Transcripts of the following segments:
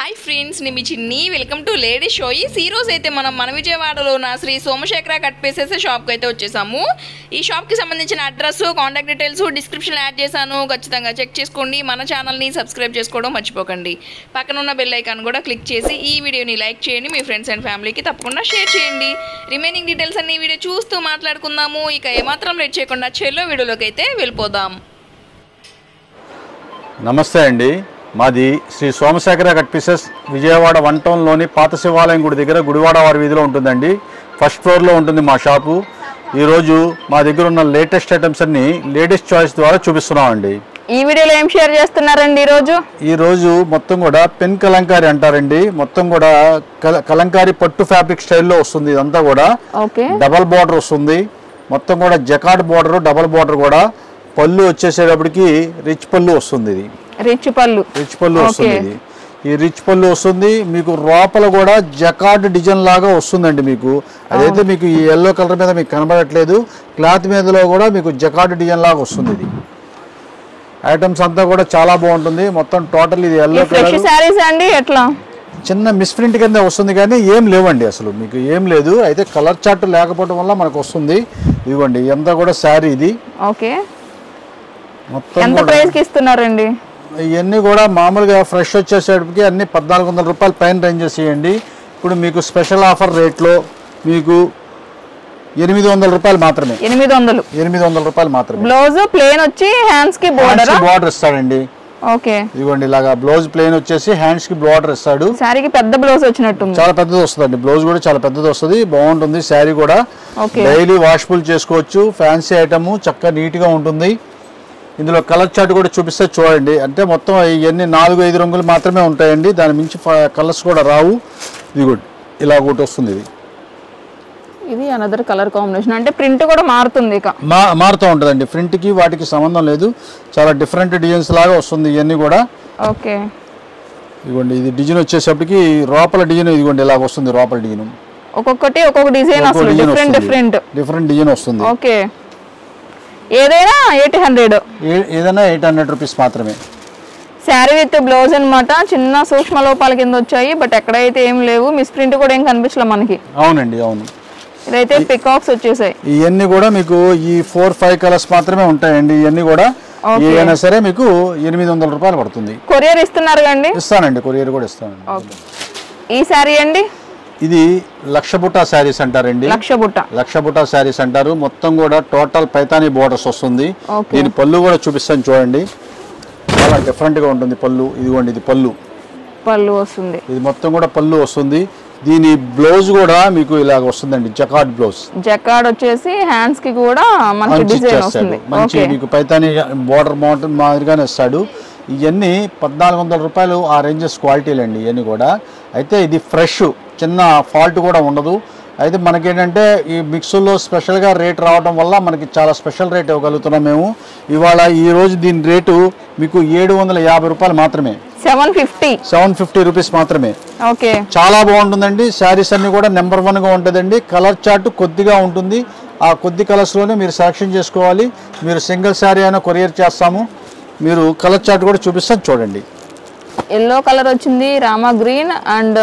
Hi friends నేను మీ చిన్ని welcome to lady షోయిస్ ఈ రోజు అయితే మనం మన విజయవాడలో ఉన్న శ్రీ సోమశేఖర కట్ పీసెస్ షాప్కి అయితే వచ్చేసాము ఈ షాప్కి సంబంధించిన address contact details description add చేశాను ఖచ్చితంగా చెక్ చేసుకోండి మన ఛానల్ని సబ్స్క్రైబ్ చేసుకోవడం మర్చిపోకండి పక్కన ఉన్న బెల్ ఐకాన్ కూడా క్లిక్ చేసి ఈ వీడియోని లైక్ చేయండి మీ ఫ్రెండ్స్ అండ్ ఫ్యామిలీకి తప్పకుండా షేర్ చేయండి రిమైనింగ్ డీటెయిల్స్ అన్ని ఈ వీడియో చూస్తూ మాట్లాడుకుందాము ఇక ఏమాత్రం లేట్ చేయకుండా చెల్లో వీడియోలోకి అయితే వెళ్ళిపోదాం నమస్తే అండి మాది Shri Somasekhara cut pieces Vijayawada one టౌన్లోని పాత శివాలయం గుడి దగ్గర గుడివాడ వారి వీధిలో ఉంటుందండి ఫస్ట్ ఫ్లోర్లో ఉంటుంది మా షాపు ఈరోజు మా దగ్గర ఉన్న లేటెస్ట్ ఐటమ్స్ అన్ని లేటెస్ట్ చాయిస్ ద్వారా చూపిస్తున్నామండి ఈ వీడియోలో ఏం షేర్ చేస్తున్నారండి ఈరోజు ఈరోజు మొత్తం కూడా పెన్ కలంకారీ అంటారండి మొత్తం కూడా కల- కలంకారీ పట్టు ఫ్యాబ్రిక్ స్టైల్లో వస్తుంది ఇదంతా కూడా ఓకే డబల్ బార్డర్ వస్తుంది మొత్తం కూడా జకాట్ బార్డర్ డబల్ బార్డర్ కూడా పళ్ళు వచ్చేసేటప్పటికి రిచ్ పళ్ళు వస్తుంది ఇది రిచ్ పళ్ళు రిచ్ పళ్ళు Okay. వస్తుంది ఇది ఈ రిచ్ పళ్ళు వస్తుంది మీకు లోపల కూడా జకార్డ్ డిజైన్ లాగా వస్తుందండి మీకు అదైతే మీకు ఈ ఎల్లో కలర్ మీద మీకు కనబడట్లేదు క్లాత్ మీదలో కూడా మీకు జకార్డ్ డిజైన్ లాగా వస్తుంది ఇది ఐటమ్స్ అంతా కూడా చాలా బాగుంటుంది మొత్తం టోటల్ ఇది ఎల్లో ఫ్రెష్ కలర్ శారీస్ అండి ఎట్లా చిన్న మిస్ప్రింట్ కింద వస్తుంది కానీ ఏం లేవండి అసలు మీకు ఏం లేదు అయితే కలర్ చార్ట్ లేకపోవడం వల్ల మనకు వస్తుంది ఇదిగోండి ఇదంతా కూడా శారీ ఇది ఓకే మొత్తం ఎంత కూడా ప్రైస్ కి ఇస్తున్నారండి ఇవన్నీ కూడా మామూలుగా ఫ్రెష్ వచ్చేసేటప్పటికి అన్ని పద్నాలుగు వందల రూపాయల పైన రేంజెస్ ఇవ్వండి ఇప్పుడు మీకు స్పెషల్ ఆఫర్ రేట్లో మీకు ఎనిమిది వందల రూపాయలు మాత్రమే ఎనిమిది వందలు ఎనిమిది వందల రూపాయలు మాత్రమే బ్లౌజ్ ప్లేన్ వచ్చి హ్యాండ్స్ కి బోర్డర్ బార్డర్ ఇస్తాడండి ఓకే ఇదిగోండి ఇలాగా బ్లౌజ్ ప్లెయిన్ వచ్చేసి హ్యాండ్స్ కి బార్డర్ ఇస్తాడు శారీకి పెద్ద బ్లౌజ్ వచ్చినట్టుంది చాలా పెద్దది వస్తుందండి బ్లౌజ్ కూడా చాలా పెద్దది వస్తుంది బాగుంటుంది శారీ కూడా ఓకే డైలీ వాషబుల్ చేసుకోవచ్చు ఫ్యాన్సీ ఐటమ్ చక్కగా నీట్ గా ఉంటుంది ఇందులో కలర్ చార్ట్ కూడా చూపిస్తే చూడండి అంటే మొత్తం ఇవన్నీ నాలుగు ఐదు రంగులు మాత్రమే ఉంటాయండి దాని మించి కలర్స్ కూడా రావు ఇది కూడా ఇలా ఒకటి వస్తుంది ఇది ఇది అనదర్ కలర్ కాంబినేషన్ అంటే ప్రింట్ కూడా మారుతుంది ఇక మా మారుతూ ఉంటుందండి ఫ్రంట్కి వాటికి సంబంధం లేదు చాలా డిఫరెంట్ డిజైన్స్ లాగా వస్తుంది ఇవన్నీ కూడా ఓకే ఇదిగోండి ఇది డిజైన్ వచ్చేసప్పటికి లోపల డిజైన్ ఇదిగోండి ఇలాగ వస్తుంది లోపల డిజైన్ ఒక్కొక్కటి ఒక్కొక్క డిజైన్ అసలు డిఫరెంట్ డిఫరెంట్ డిఫరెంట్ డిజైన్ వస్తుంది ఓకే ఏదైనా ఎయిట్ హండ్రెడ్ ఏ- ఏదైనా ఎయిట్ హండ్రెడ్ రూపీస్ మాత్రమే శారీ విత్ బ్లౌజ్ అన్నమాట చిన్న సూక్ష్మ లోపాల కింద వచ్చాయి బట్ ఎక్కడైతే ఏం లేవు మిస్ ప్రింట్ కూడా ఏం కనిపించలే మనకి అవునండి అవును ఇదైతే పికాక్స్ వచ్చేసాయి ఇవన్నీ కూడా మీకు ఈ ఫోర్ ఫైవ్ కలర్స్ మాత్రమే ఉంటాయండి ఇవన్నీ కూడా Okay. ఏదైనా సరే మీకు ఎనిమిది వందల రూపాయలు పడుతుంది కొరియర్ ఇస్తున్నారు కండి ఇస్తానండి కొరియర్ కూడా ఇస్తానండి ఓకే ఈ శారీ అండి ఇది లక్ష బుట్టా శారీస్ అంటారండి లక్ష బుట్ట లక్ష బుట్టా శారీస్ అంటారు మొత్తం కూడా టోటల్ పైతానీ బోర్డర్స్ వస్తుంది Okay. దీని పళ్ళు కూడా చూపిస్తాను చూడండి చాలా డిఫరెంట్ గా ఉంటుంది పళ్ళు ఇదిగోండి ఇది పళ్ళు పళ్ళు వస్తుంది ఇది మొత్తం కూడా పళ్ళు వస్తుంది దీని బ్లౌజ్ కూడా మీకు ఇలాగ వస్తుందండి జకాట్ బ్లౌజ్ జకాడ్ వచ్చేసి హ్యాండ్స్ కి కూడా మంచి మంచి డిజైన్ ఇచ్చేస్తాడు వస్తుంది మంచి ఓకే మీకు పైతాని బోర్డర్ మౌంటైన్ మాదిరిగానే ఇస్తాడు ఇవన్నీ పద్నాలుగు వందల రూపాయలు ఆ రేంజెస్ క్వాలిటీలు అండి ఇవన్నీ కూడా అయితే ఇది ఫ్రెష్ చిన్న ఫాల్ట్ కూడా ఉండదు అయితే మనకేంటంటే ఈ మిక్సుల్లో స్పెషల్గా రేట్ రావడం వల్ల మనకి చాలా స్పెషల్ రేట్ ఇవ్వగలుగుతున్నాం మేము ఇవాళ ఈ రోజు దీని రేటు మీకు ఏడు వందల యాభై రూపాయలు మాత్రమే seven fifty seven fifty rupees మాత్రమే ఓకే చాలా బాగుంటుందండి శారీస్ అన్ని కూడా నెంబర్ వన్గా ఉంటుందండి కలర్ చార్ట్ కొద్దిగా ఉంటుంది ఆ కొద్ది కలర్స్లోనే మీరు సెలెక్షన్ చేసుకోవాలి మీరు సింగిల్ శారీ అయినా కొరియర్ చేస్తాము మీరు కలర్ చార్ట్ కూడా చూపిస్తాను చూడండి ఎల్లో కలర్ వచ్చింది రామా గ్రీన్ అండ్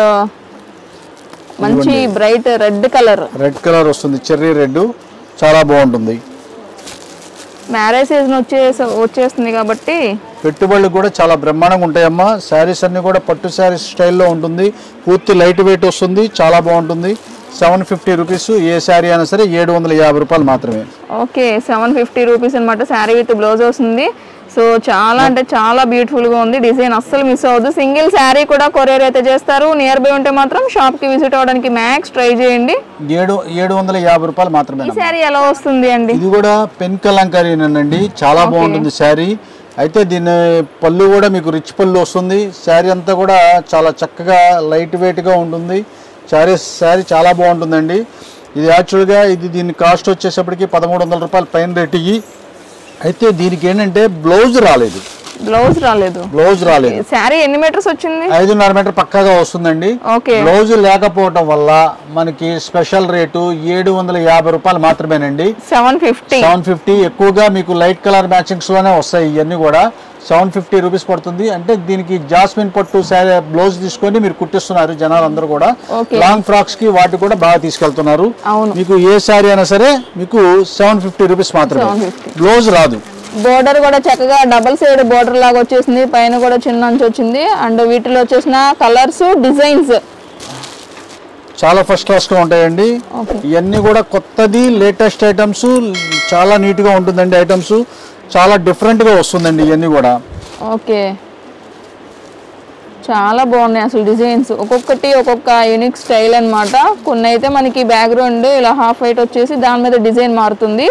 మంచి bright red colour red colour వస్తుంది చెర్రీ రెడ్ చాలా బాగుంటుంది మ్యారేజ్ సీజన్ వచ్చే వచ్చేస్తుంది కాబట్టి పెట్టుబడులు కూడా చాలా బ్రహ్మాండంగా ఉంటాయమ్మా శారీస్ అన్ని కూడా పట్టు శారీస్ స్టైల్లో ఉంటుంది పూర్తి లైట్ వెయిట్ వస్తుంది చాలా బాగుంటుంది సెవెన్ ఫిఫ్టీ రూపీస్ ఏ శారీ అయినా సరే ఏడు వందల యాభై రూపాయలు మాత్రమే ఓకే సెవెన్ ఫిఫ్టీ రూపీస్ అనమాట శారీ విత్ బ్లౌజ్ వస్తుంది సో చాలా అంటే చాలా బ్యూటిఫుల్ గా ఉంది డిజైన్ అస్సలు మిస్ అవ్వదు సింగిల్ శారీ కూడా కొరియర్ అయితే చేస్తారు నియర్ బై ఉంటే మాత్రం షాప్ కి విజిట్ అవ్వడానికి మ్యాక్స్ ట్రై చేయండి ఏడు ఏడు వందల యాభై రూపాయలు మాత్రమే ఈ శారీ ఎలా వస్తుంది అండి ఇది కూడా పెన్ కలంకారీనండి చాలా బాగుంటుంది శారీ అయితే దీని పళ్ళు కూడా మీకు రిచ్ పళ్ళు వస్తుంది శారీ అంతా కూడా చాలా చక్కగా లైట్ వెయిట్గా ఉంటుంది శారీ శారీ చాలా బాగుంటుందండి ఇది యాక్చువల్గా ఇది దీని కాస్ట్ వచ్చేసప్పటికి పదమూడు వందల రూపాయలు పైన రేట్ ఇయ్యి అయితే దీనికి ఏంటంటే బ్లౌజ్ రాలేదు బ్లౌజ్ రాలేదు బ్లౌజ్ రాలేదు శారీ ఎన్ని మీటర్స్ వచ్చింది ఐదున్నర మీటర్ పక్కాగా వస్తుందండి ఓకే బ్లౌజ్ లేకపోవటం వల్ల మనకి స్పెషల్ రేటు ఏడు వందల యాభై రూపాయలు మాత్రమేనండి సెవెన్ ఫిఫ్టీ సెవెన్ ఫిఫ్టీ ఎక్కువగా మీకు లైట్ కలర్ మ్యాచింగ్స్ లోనే వస్తాయి ఇవన్నీ కూడా సెవెన్ ఫిఫ్టీ రూపీస్ పడుతుంది అంటే దీనికి జాస్మిన్ పట్టు శారీ బ్లౌజ్ తీసుకొని మీరు కుట్టిస్తున్నారు జనాలు అందరూ కూడా Okay. లాంగ్ ఫ్రాక్స్ కి వాటి కూడా బాగా తీసుకెళ్తున్నారు అవును. మీకు ఏ శారీ అయినా సరే మీకు సెవెన్ ఫిఫ్టీ రూపీస్ మాత్రమే 750. బ్లౌజ్ రాదు బోర్డర్ కూడా చక్కగా డబల్ సైడ్ బోర్డర్ లాగా వచ్చేసింది పైన కూడా చిన్న అంచు వచ్చింది అండ్ వీటిలో వచ్చేసిన కలర్స్ డిజైన్స్ చాలా ఫస్ట్ క్లాస్ గా ఉంటాయండి Okay. ఇవన్నీ కూడా కొత్తది లేటెస్ట్ ఐటమ్స్ చాలా నీట్ గా ఉంటుందండి ఐటమ్స్ చాలా డిఫరెంట్ గా వస్తుందండి ఇవన్నీ కూడా ఓకే చాలా బాగున్నాయి అసలు డిజైన్స్ ఒక్కొక్కటి ఒక్కొక్క యూనిక్ స్టైల్ అన్నమాట కొన్ని అయితే మనకి బ్యాక్గ్రౌండ్ ఇలా హాఫ్ వైట్ వచ్చేసి దాని మీద డిజైన్ మారుతుంది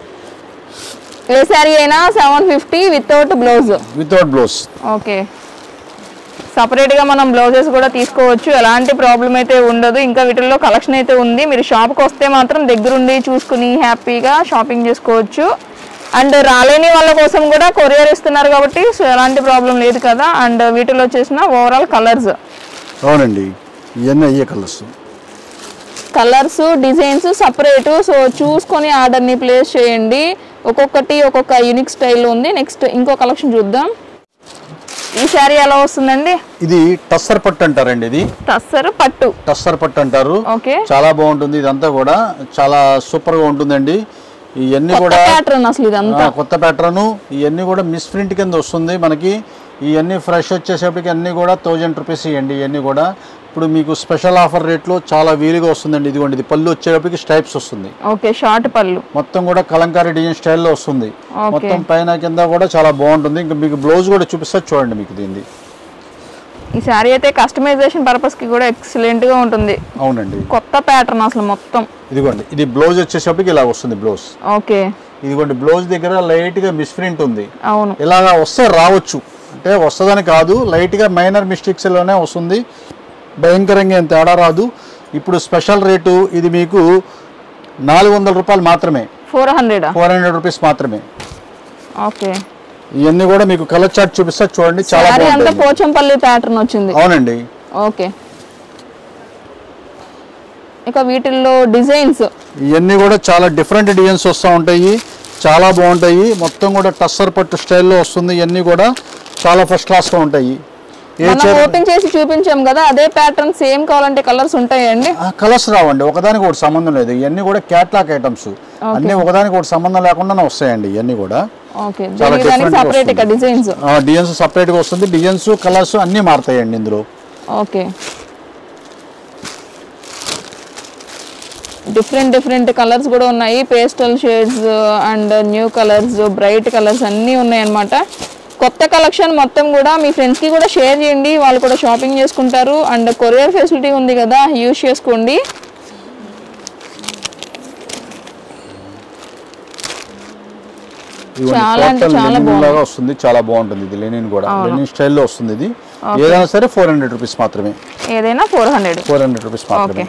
ఏ శారీ అయినా seven fifty without blouse without blouse okay సపరేట్గా మనం బ్లౌజెస్ కూడా తీసుకోవచ్చు ఎలాంటి ప్రాబ్లం అయితే ఉండదు ఇంకా వీటిల్లో కలెక్షన్ అయితే ఉంది మీరు షాప్కి వస్తే మాత్రం దగ్గరుండి చూసుకుని హ్యాపీగా షాపింగ్ చేసుకోవచ్చు అండ్ రాలేని వాళ్ళ కోసం కూడా కొరియర్ ఇస్తున్నారు కాబట్టి సో ఎలాంటి ప్రాబ్లం లేదు కదా అండ్ వీటిలో వచ్చేసిన ఓవరాల్ కలర్స్ అవునండి ఇవన్నీ అయ్యే colours colours designs separate so చూసుకొని ఆర్డర్ని ప్లేస్ చేయండి ఒక్కొక్కటి ఒక్కొక్క యూనిక్ స్టైల్ ఉంది నెక్స్ట్ ఇంకో కలెక్షన్ చూద్దాం ఈ శారీ ఎలా వస్తుందండి ఇది టస్సర్ పట్టు అంటారండి ఇది టస్సర్ పట్టు టస్సర్ పట్టు అంటారు ఓకే చాలా బాగుంటుంది ఇదంతా కూడా చాలా సూపర్ గా ఉంటుందండి ఇవన్నీ కొత్త కూడా ప్యాటర్న్ అసలు ఇదంతా ఆ, కొత్త ప్యాటర్న్ ఇవన్నీ కూడా మిస్ ప్రింట్ కింద వస్తుంది మనకి ఇవన్నీ ఫ్రెష్ వచ్చేసేపటికి అన్నీ కూడా థౌజండ్ రూపీస్ ఇవ్వండి ఇవన్నీ కూడా ఇప్పుడు మీకు స్పెషల్ ఆఫర్ రేట్లో చాలా వీలుగా వస్తుందండి ఇదిగోండి ఇది పళ్ళు వచ్చేటప్పటికి స్టైప్స్ వస్తుంది ఓకే షార్ట్ పళ్ళు మొత్తం కూడా కలంకారీ డిజైన్ స్టైల్లో వస్తుంది ఓకే. మొత్తం పైన కింద కూడా చాలా బాగుంటుంది ఇంకా మీకు బ్లౌజ్ కూడా చూపిస్తా చూడండి మీకు దీన్ని ఈ శారీ అయితే కస్టమైజేషన్ పర్పస్ కి కూడా ఎక్సలెంట్ గా ఉంటుంది అవునండి కొత్త ప్యాటర్న్ అసలు మొత్తం ఇదిగోండి ఇది బ్లౌజ్ వచ్చేసరికి ఇలా వస్తుంది బ్లౌజ్ ఓకే ఇదిగోండి బ్లౌజ్ దగ్గర లైట్ గా మిస్ప్రింట్ ఉంది అవును ఇలాగా వస్తే రావచ్చు అంటే వస్తుందని కాదు లైట్ గా మైనర్ మిస్టేక్స్ లోనే వస్తుంది భయంకరంగా ఏం తేడా రాదు ఇప్పుడు స్పెషల్ రేటు ఇది మీకు నాలుగు వందల రూపాయలు మాత్రమే four hundred four hundred rupees మాత్రమే ఓకే ఇవన్నీ కూడా మీకు కలర్ చార్ట్ చూపిస్తా చూడండి చాలా శారీ అంతా బాగుంటుంది పోచంపల్లి ప్యాటర్న్ వచ్చింది అవునండి ఓకే ఇక వీటిల్లో డిజైన్స్ ఇవన్నీ కూడా చాలా డిఫరెంట్ డిజైన్స్ వస్తూ ఉంటాయి చాలా బాగుంటాయి మొత్తం కూడా టస్సర్ పట్టు స్టైల్లో వస్తుంది ఇవన్నీ కూడా చాలా ఫస్ట్ క్లాస్గా ఉంటాయి ఏ మనం చీర ఓపెన్ చేసి చూపించాం కదా అదే ప్యాటర్న్ సేమ్ కావాలంటే కలర్స్ ఉంటాయండి కలర్స్ రావండి ఒకదానికి ఒకటి సంబంధం లేదు ఇవన్నీ కూడా క్యాట్లాక్ ఐటమ్స్ అన్నీ ఒకదానికి ఒకటి సంబంధం లేకుండానే వస్తాయండి ఇవన్నీ కూడా ఓకే చాలా దీనికి దానికి different గా సపరేట్ ఇక వస్తుంది. డిజైన్స్ డిజైన్స్ సపరేట్గా వస్తుంది డిజైన్స్ కలర్స్ అన్నీ మారుతాయండి ఇందులో ఓకే డిఫరెంట్ డిఫరెంట్ కలర్స్ కూడా ఉన్నాయి pastel shades and new colours bright colours అన్నీ ఉన్నాయి అన్నమాట కొత్త కలెక్షన్ మొత్తం కూడా మీ ఫ్రెండ్స్కి కూడా షేర్ చేయండి వాళ్ళు కూడా షాపింగ్ చేసుకుంటారు అండ్ కొరియర్ ఫెసిలిటీ ఉంది కదా యూజ్ చేసుకోండి ఇవన్నీ చాలా అంటే total చాలా linen లాగా వస్తుంది చాలా బాగుంటుంది ఇది లెనిన్ కూడా లెనిన్ స్టైల్లో వస్తుంది ఇది ఏదైనా సరే ఫోర్ హండ్రెడ్ రూపీస్ మాత్రమే ఏదైనా four hundred four hundred rupees okay మాత్రమే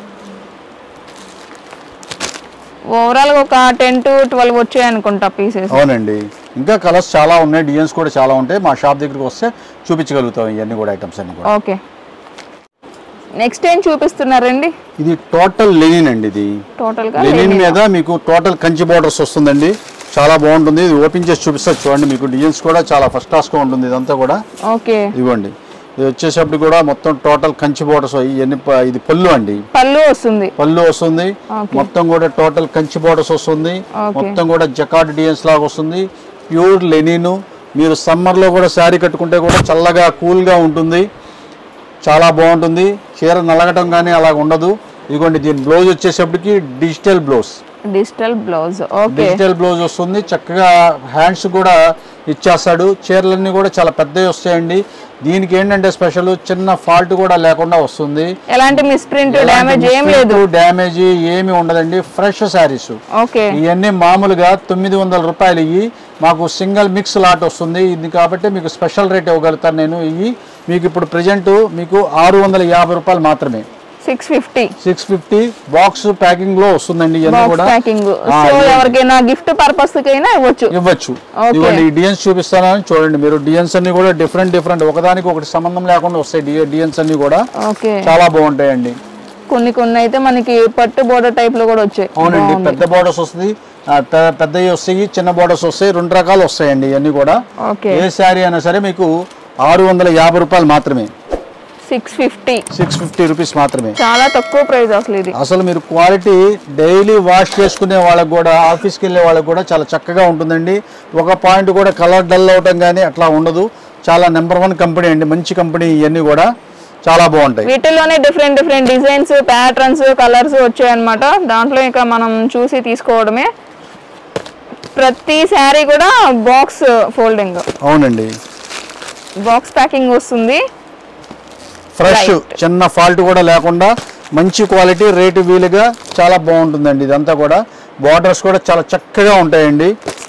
ఓవరాల్గా ఒక టెన్ టు ట్వెల్వ్ వచ్చాయి అనుకుంటా పీసెస్ అవునండి ఇంకా కలర్స్ చాలా ఉన్నాయి డిజైన్స్ కూడా చాలా ఉంటాయి మా షాప్ దగ్గరికి వస్తే చూపించగలుగుతాం ఇవన్నీ కూడా ఐటమ్స్ అన్ని కూడా ఓకే నెక్స్ట్ ఏం చూపిస్తున్నారండి ఇది టోటల్ లెనిన్ అండి ఇది టోటల్గా లెనిన్ మీద మీకు టోటల్ కంచి బార్డర్స్ వస్తుందండి చాలా బాగుంటుంది ఇది ఓపెన్ చేసి చూపిస్తా చూడండి మీకు డిజైన్స్ కూడా చాలా ఫస్ట్ క్లాస్గా ఉంటుంది ఇదంతా కూడా ఓకే ఇదిగోండి ఇది వచ్చేసప్పుడు కూడా మొత్తం టోటల్ కంచి బార్డర్స్ ఇవన్నీ ప- ఇది పళ్ళు అండి పళ్ళు వస్తుంది పళ్ళు వస్తుంది Okay. మొత్తం కూడా టోటల్ కంచి బార్డర్స్ వస్తుంది Okay. మొత్తం కూడా జకాట్ డిజైన్స్ లాగా వస్తుంది ప్యూర్ లెనిన్ మీరు summer లో కూడా శారీ కట్టుకుంటే కూడా చల్లగా కూల్గా ఉంటుంది చాలా బాగుంటుంది చీర నలగటం కానీ అలా ఉండదు ఇదిగోండి దీని బ్లౌజ్ వచ్చేసప్పటికి digital blouse digital blouse okay digital blouse వస్తుంది చక్కగా హ్యాండ్స్ కూడా ఇచ్చేస్తాడు చీరలన్నీ కూడా చాలా పెద్దవి వస్తాయండి దీనికి ఏంటంటే స్పెషల్ చిన్న ఫాల్ట్ కూడా లేకుండా వస్తుంది ఎలాంటి మిస్ప్రింట్ డ్యామేజ్ ఏం లేదు డ్యామేజ్ ఏమి ఉండదండి ఫ్రెష్ శారీస్ ఓకే ఇవన్నీ మామూలుగా తొమ్మిది వందల రూపాయలు ఇవి మాకు సింగిల్ మిక్స్ లాట్ వస్తుంది ఇది కాబట్టి మీకు స్పెషల్ రేట్ ఇవ్వగలుగుతాను నేను ఇవి మీకు ఇప్పుడు ప్రజెంట్ మీకు ఆరు వందల యాభై రూపాయలు మాత్రమే six fifty six fifty box packing లో వస్తుందండి ఇవన్నీ బాక్స్ కూడా ప్యాకింగ్ ఆ, సో ఇవి ఎవరికైనా గిఫ్ట్ పర్పస్ కైనా ఇవ్వచ్చు ఇవ్వచ్చు Okay. ఇవ్వండి ఈ డిజైన్స్ చూపిస్తానని చూడండి మీరు డిజైన్స్ అన్ని కూడా డిఫరెంట్ డిఫరెంట్ ఒకదానికి ఒకటి సంబంధం లేకుండా వస్తాయి డిజైన్స్ అన్ని కూడా ఓకే చాలా బాగుంటాయండి కొన్ని కొన్ని అయితే మనకి పట్టు బోర్డర్ టైప్ లో కూడా వచ్చాయి అవునండి బాగుంది. పెద్ద బార్డర్స్ వస్తుంది ఆ, పె- పెద్దవి వస్తాయి చిన్న బోర్డర్స్ వస్తాయి రెండు రకాలు వస్తాయండి ఇవన్నీ కూడా ఓకే ఏ శారీ అయినా సరే మీకు ఆరు వందల యాభై రూపాయలు మాత్రమే six fifty six fifty rupees మాత్రమే చాలా తక్కువ ప్రైస్ అసలు ఇది అసలు మీరు క్వాలిటీ డైలీ వాష్ చేసుకునే వాళ్ళకి కూడా ఆఫీస్కి వెళ్ళే వాళ్ళకి కూడా చాలా చక్కగా ఉంటుందండి ఒక పాయింట్ కూడా కలర్ డల్ అవటం కానీ అట్లా ఉండదు చాలా నెంబర్ వన్ కంపెనీ అండి మంచి కంపెనీ ఇవన్నీ కూడా చాలా బాగుంటాయి వీటిల్లోనే different different designs patterns colours వచ్చాయన్నమాట దాంట్లో ఇంకా మనం చూసి తీసుకోవడమే ప్రతి శారీ కూడా బాక్స్ ఫోల్డింగ్ అవునండి బాక్స్ ప్యాకింగ్ వస్తుంది ఫ్రెష్ Right. చిన్న ఫాల్ట్ కూడా లేకుండా మంచి క్వాలిటీ రేటు వీలుగా చాలా బాగుంటుందండి ఇదంతా కూడా బార్డర్స్ కూడా చాలా చక్కగా ఉంటాయండి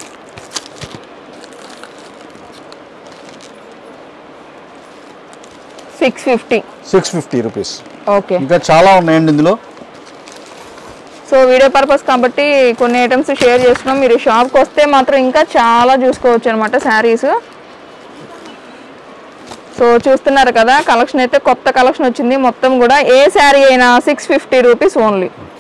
six fifty six fifty rupees okay ఇంకా చాలా ఉన్నాయండి ఇందులో సో వీడియో పర్పస్ కాబట్టి కొన్ని ఐటమ్స్ షేర్ చేస్తున్నాం మీరు షాప్కి వస్తే మాత్రం ఇంకా చాలా చూసుకోవచ్చు అనమాట శారీస్ సో చూస్తున్నారు కదా కలెక్షన్ అయితే కొత్త కలెక్షన్ వచ్చింది మొత్తం కూడా ఏ శారీ అయినా సిక్స్ ఫిఫ్టీ రూపీస్ ఓన్లీ